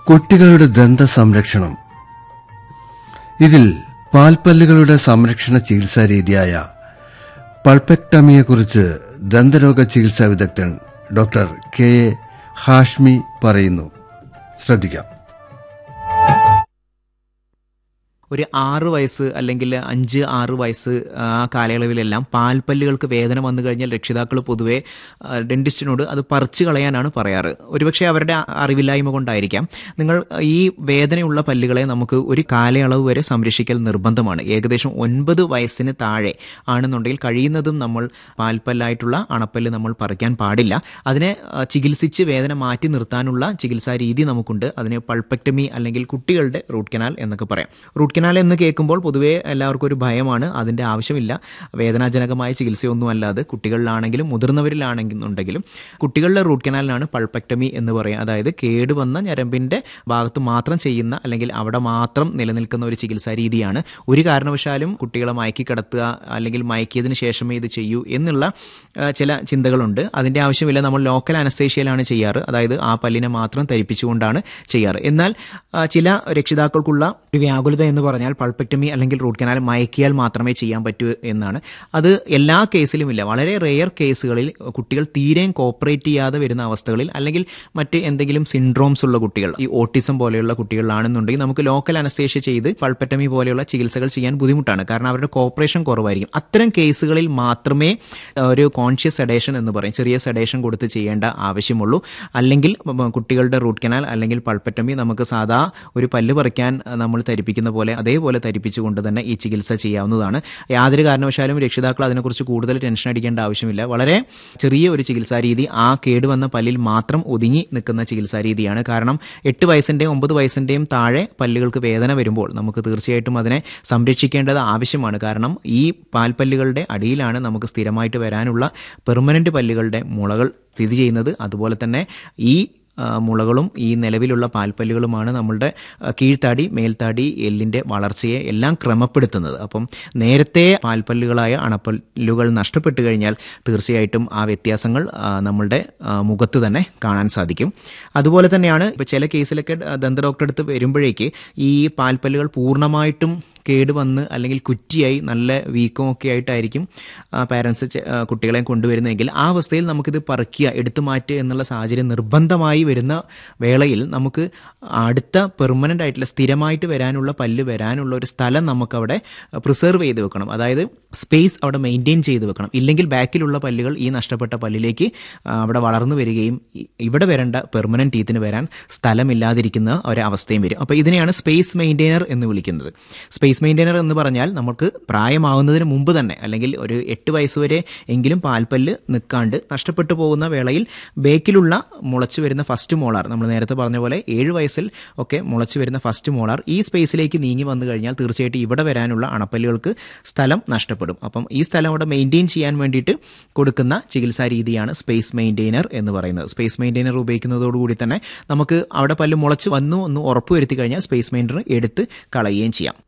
കുട്ടികളുടെ ദന്ത സംരക്ഷണം ഇതിൽ പാൽപ്പല്ലുകളുടെ സംരക്ഷണ ചികിത്സാ രീതിയായ പൾപെക്ടമിയെക്കുറിച്ച് ദന്തരോഗ ചികിത്സാ വിദഗ്ധൻ ഡോക്ടർ കെ എ ഹാഷ്മി പറയുന്നു ശ്രദ്ധിക്കാം ഒരു ആറ് വയസ്സ് അല്ലെങ്കിൽ അഞ്ച് ആറ് വയസ്സ് ആ കാലയളവിലെല്ലാം പാൽപ്പല്ലുകൾക്ക് വേദന വന്നു കഴിഞ്ഞാൽ രക്ഷിതാക്കൾ പൊതുവെ ആ, ഡെന്റിസ്റ്റിനോട് അത് പറിച്ചു കളയാനാണ് പറയാറ് ഒരുപക്ഷെ അവരുടെ അറിവില്ലായ്മ കൊണ്ടായിരിക്കാം നിങ്ങൾ ഈ വേദനയുള്ള പല്ലുകളെ നമുക്ക് ഒരു കാലയളവ് വരെ സംരക്ഷിക്കൽ നിർബന്ധമാണ് ഏകദേശം ഒൻപത് വയസ്സിന് താഴെ ആണെന്നുണ്ടെങ്കിൽ കഴിയുന്നതും നമ്മൾ പാൽപ്പല്ലായിട്ടുള്ള അണപ്പല്ല് നമ്മൾ പറിക്കാൻ പാടില്ല അതിനെ ആ, ചികിത്സിച്ച് വേദന മാറ്റി നിർത്താനുള്ള ചികിത്സാ രീതി നമുക്കുണ്ട് അതിനെ പൾപ്പക്ടമി അല്ലെങ്കിൽ കുട്ടികളുടെ റൂട്ട് കനാൽ എന്നൊക്കെ പറയാം റൂട്ട് കനാൽ എന്ന് കേൾക്കുമ്പോൾ പൊതുവേ എല്ലാവർക്കും ഒരു ഭയമാണ് അതിൻ്റെ ആവശ്യമില്ല വേദനാജനകമായ ചികിത്സയൊന്നും അല്ലാതെ കുട്ടികളിലാണെങ്കിലും മുതിർന്നവരിലാണെന്നുണ്ടെങ്കിലും കുട്ടികളുടെ റൂട്ട് കനാലിനാണ് പൾപ്പക്ടമി എന്ന് പറയുക അതായത് കേടുവന്ന ഞരമ്പിൻ്റെ ഭാഗത്ത് മാത്രം ചെയ്യുന്ന അല്ലെങ്കിൽ അവിടെ മാത്രം നിലനിൽക്കുന്ന ഒരു ചികിത്സാ രീതിയാണ് ഒരു കാരണവശാലും കുട്ടികളെ മയക്കി കിടത്തുക അല്ലെങ്കിൽ മയക്കിയതിന് ശേഷമേ ഇത് ചെയ്യൂ എന്നുള്ള ആ, ചില ചിന്തകളുണ്ട് അതിൻ്റെ ആവശ്യമില്ല നമ്മൾ ലോക്കൽ അനസ്തേഷ്യയിലാണ് ചെയ്യാറ് അതായത് ആ പല്ലിനെ മാത്രം ധരിപ്പിച്ചുകൊണ്ടാണ് ചെയ്യാറ് എന്നാൽ ആ, ചില രക്ഷിതാക്കൾക്കുള്ള ഒരു വ്യാകുലത എന്ന് പറഞ്ഞാൽ പൾപ്പക്ടമി അല്ലെങ്കിൽ റൂട്ട് കനാൽ മയക്കിയാൽ മാത്രമേ ചെയ്യാൻ പറ്റൂ എന്നാണ് അത് എല്ലാ കേസിലുമില്ല വളരെ റെയർ കേസുകളിൽ കുട്ടികൾ തീരെയും കോപ്പറേറ്റ് ചെയ്യാതെ വരുന്ന അവസ്ഥകളിൽ അല്ലെങ്കിൽ മറ്റ് എന്തെങ്കിലും സിൻഡ്രോംസ് ഉള്ള കുട്ടികൾ ഈ ഓട്ടിസം പോലെയുള്ള കുട്ടികളാണെന്നുണ്ടെങ്കിൽ നമുക്ക് ലോക്കൽ അനസ്തേഷ്യ ചെയ്ത് പൾപ്പറ്റമി പോലെയുള്ള ചികിത്സകൾ ചെയ്യാൻ ബുദ്ധിമുട്ടാണ് കാരണം അവരുടെ കോപ്പറേഷൻ കുറവായിരിക്കും അത്തരം കേസുകളിൽ മാത്രമേ ആ, ഒരു കോൺഷ്യസ് സെഡേഷൻ എന്ന് പറയും ചെറിയ സെഡേഷൻ കൊടുത്ത് ചെയ്യേണ്ട ആവശ്യമുള്ളൂ അല്ലെങ്കിൽ ഉം, കുട്ടികളുടെ റൂട്ട് കനാൽ അല്ലെങ്കിൽ പൾപ്പറ്റമി നമുക്ക് സാധാ ഒരു പല്ല് പറിക്കാൻ ആ, നമ്മൾ ധരിപ്പിക്കുന്ന പോലെ അതേപോലെ ധരിപ്പിച്ചുകൊണ്ട് തന്നെ ഈ ചികിത്സ ചെയ്യാവുന്നതാണ് യാതൊരു കാരണവശാലും രക്ഷിതാക്കൾ അതിനെക്കുറിച്ച് കൂടുതൽ ടെൻഷൻ അടിക്കേണ്ട ആവശ്യമില്ല വളരെ ചെറിയ ഒരു ചികിത്സാ രീതി ആ കേടുവന്ന പല്ലിൽ മാത്രം ഒതുങ്ങി നിൽക്കുന്ന ചികിത്സാ രീതിയാണ് കാരണം എട്ട് വയസ്സിൻ്റെയും ഒമ്പത് വയസ്സിൻ്റെയും താഴെ പല്ലുകൾക്ക് വേദന വരുമ്പോൾ നമുക്ക് തീർച്ചയായിട്ടും അതിനെ സംരക്ഷിക്കേണ്ടത് ആവശ്യമാണ് കാരണം ഈ പാൽപ്പല്ലുകളുടെ അടിയിലാണ് നമുക്ക് സ്ഥിരമായിട്ട് വരാനുള്ള പെർമനൻ്റ് പല്ലുകളുടെ മുളകൾ സ്ഥിതി ചെയ്യുന്നത് അതുപോലെ തന്നെ ഈ ആ, മുളകളും ഈ നിലവിലുള്ള പാൽപ്പല്ലുകളുമാണ് നമ്മളുടെ ആ, കീഴ്ത്താടി മേൽത്താടി എല്ലിൻ്റെ വളർച്ചയെ എല്ലാം ക്രമപ്പെടുത്തുന്നത് അപ്പം നേരത്തെ പാൽപ്പല്ലുകളായ അണപ്പല്ലുകൾ നഷ്ടപ്പെട്ടു കഴിഞ്ഞാൽ തീർച്ചയായിട്ടും ആ വ്യത്യാസങ്ങൾ ആ, നമ്മളുടെ ആ, മുഖത്ത് തന്നെ കാണാൻ സാധിക്കും അതുപോലെ തന്നെയാണ് ഇപ്പോൾ ചില കേസിലൊക്കെ ദന്ത ഡോക്ടറെ അടുത്ത് വരുമ്പോഴേക്ക് ഈ പാൽപ്പല്ലുകൾ പൂർണ്ണമായിട്ടും കേടുവന്ന് അല്ലെങ്കിൽ കുറ്റിയായി നല്ല വീക്കം ഒക്കെ ആയിട്ടായിരിക്കും പാരൻസ് കുട്ടികളെ കൊണ്ടുവരുന്നതെങ്കിൽ ആ അവസ്ഥയിൽ നമുക്കിത് പറിക്കുക എടുത്തു മാറ്റുക എന്നുള്ള സാഹചര്യം നിർബന്ധമായി വരുന്ന വേളയിൽ നമുക്ക് അടുത്ത പെർമനൻ്റ് ആയിട്ടുള്ള സ്ഥിരമായിട്ട് വരാനുള്ള പല്ല് വരാനുള്ള ഒരു സ്ഥലം നമുക്കവിടെ പ്രിസർവ് ചെയ്ത് വെക്കണം അതായത് സ്പേസ് അവിടെ മെയിൻറ്റെയിൻ ചെയ്ത് വെക്കണം ഇല്ലെങ്കിൽ ബാക്കിലുള്ള പല്ലുകൾ ഈ നഷ്ടപ്പെട്ട പല്ലിലേക്ക് ആ, അവിടെ വളർന്നു വരികയും ഇ- ഇവിടെ വരേണ്ട പെർമനൻറ്റ് ടീത്തിന് വരാൻ സ്ഥലമില്ലാതിരിക്കുന്ന ഒരവസ്ഥയും വരും അപ്പോൾ ഇതിനെയാണ് സ്പേസ് മെയിൻറ്റെയിനർ എന്ന് വിളിക്കുന്നത് സ്പേസ് മെയിൻറ്റെയിനർ എന്ന് പറഞ്ഞാൽ നമുക്ക് പ്രായമാവുന്നതിന് മുമ്പ് തന്നെ അല്ലെങ്കിൽ ഒരു എട്ട് വയസ്സ് വരെ എങ്കിലും പാൽപ്പല്ല് നിൽക്കാണ്ട് നഷ്ടപ്പെട്ടു പോകുന്ന വേളയിൽ ബേക്കിലുള്ള മുളച്ചു വരുന്ന ഫസ്റ്റ് മോളാർ നമ്മൾ നേരത്തെ പറഞ്ഞ പോലെ ഏഴ് വയസ്സിൽ ഒക്കെ മുളച്ചു വരുന്ന ഫസ്റ്റ് മോളാർ ഈ സ്പേസിലേക്ക് നീങ്ങി വന്നു കഴിഞ്ഞാൽ തീർച്ചയായിട്ടും ഇവിടെ വരാനുള്ള അണപ്പല്ലുകൾക്ക് സ്ഥലം നഷ്ടപ്പെടും അപ്പം ഈ സ്ഥലം അവിടെ മെയിൻറ്റെയിൻ ചെയ്യാൻ വേണ്ടിയിട്ട് കൊടുക്കുന്ന ചികിത്സാ രീതിയാണ് സ്പേസ് മെയിൻറ്റെയിനർ എന്ന് പറയുന്നത് സ്പേസ് മെയിൻറ്റെയിനർ ഉപയോഗിക്കുന്നതോടുകൂടി തന്നെ നമുക്ക് അവിടെ പല്ല് മുളച്ച് വന്നു എന്ന് ഉറപ്പ് വരുത്തി കഴിഞ്ഞാൽ സ്പേസ് മെയിൻറ്റർ എടുത്ത് കളയുകയും ചെയ്യാം